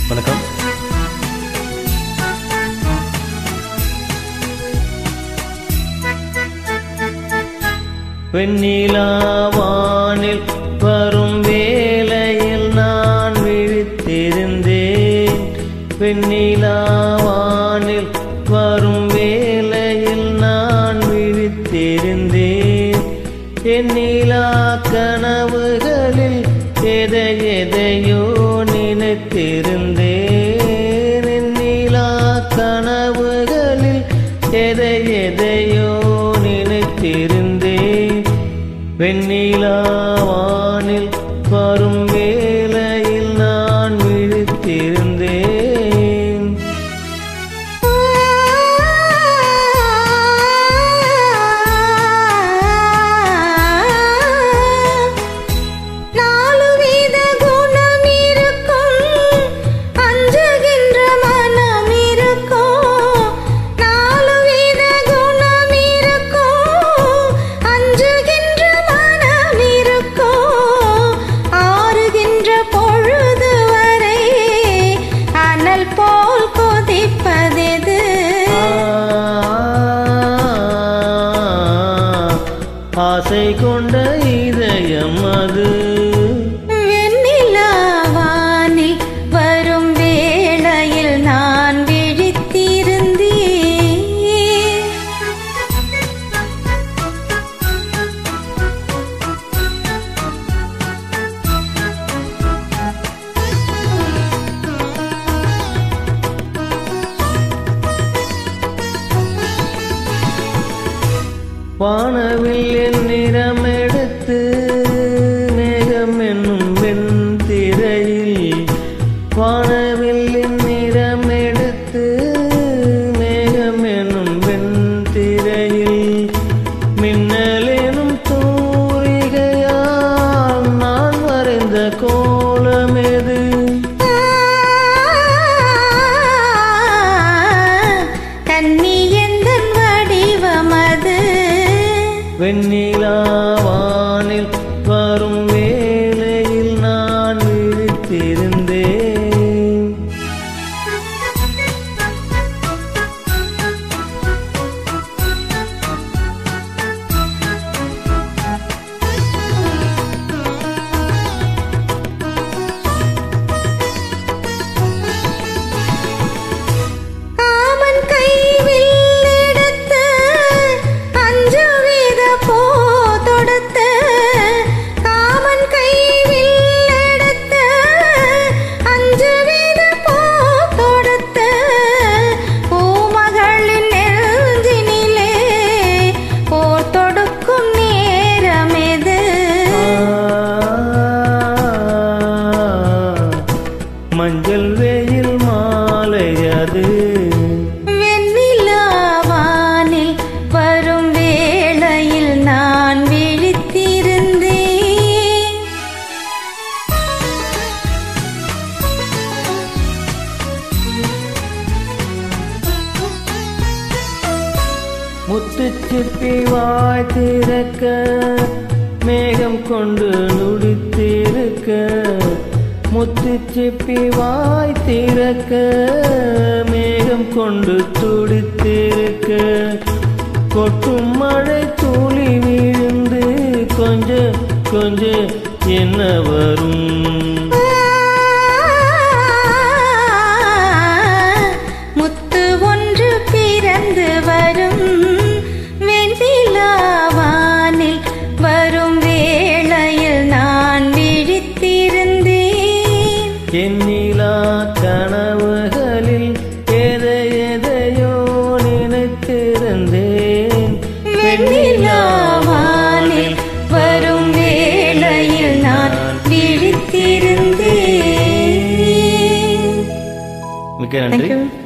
வணக்கம் வெண்ணிலாவானில் வரும் வேளையில் நான் விழித்திருந்தேன் வெண்ணிலாவானில் வரும் வேளையில் நான் விழித்திருந்தேன் எண்ணிலா கனவுகளில் எதை எதையோ நினைத்திருந்தேன் எண்ணிலா கனவுகளில் எதை எதையோ நினைத்திருந்தேன் வெண்ணிலாவானில் வரும் வேளையில் நான் விழித்திருந்தேன் நாலு வித குணம் இருக்கும் அஞ்சுகின்ற மனம் இருக்கும் நாலு வித குணம் இருக்கும் அஞ்சுகின்ற மனம் இருக்கும் ஆறுகின்ற பொழுது வரை அனல் போல் கொதிப்பதெது ஆசை கொண்ட இதயம் அது வெண்ணிலாவானில் வரும் வேளையில் நான் விழித்திருந்தேன் வானவில் என் நிறம் எடுத்து மேகம் என்னும் வெண்திரையில் வானவில் என் நிறம் எடுத்து மேகம் என்னும் வெண்திரையில் மின்னல் எனும் தூரிகையால் நான் வரைந்த கோலம் எது கன்னி எந்தன் வடிவமது வெண்ணிலாவானில் வரும் வேளையில் நான் விழித்திருந்தேன் காமன் கைவில் எடுத்து அஞ்சு வீத போ தொடுத்து காமன் கைவில் எடுத்து அஞ்சு வீத போ தொடுத்து பூமகளின் நெஞ்சினிலே போர் தொடுக்கும் நேரம் எது மஞ்சள் வெயில் மாலை அது வெண்ணிலாவானில் வரும் வேளையில் நான் விழித்திருந்தேன் முத்துச்சிப்பி வாய் திறக்க மேகம் கொண்டு நுடித்திருக்க முத்துச்சிப்பி வாய் திறக்க மேகம் கொண்டு துடித்திருக்க கொட்டும் மழை துளி விழுந்து கொஞ்ச கொஞ்ச என்ன வரும் முத்து ஒன்று பிறந்து வரும் வெண்ணிலாவானில் வரும் வேளையில் நான் விழித்திருந்தேன் எண்ணிலா கனவுகளில் எதை எதையோ நினைத்திருந்தேன் வெண்ணிலாவானில் வரும் வேளையில் நான் விழித்திருந்தேன் மிக்க நன்றி Thank you.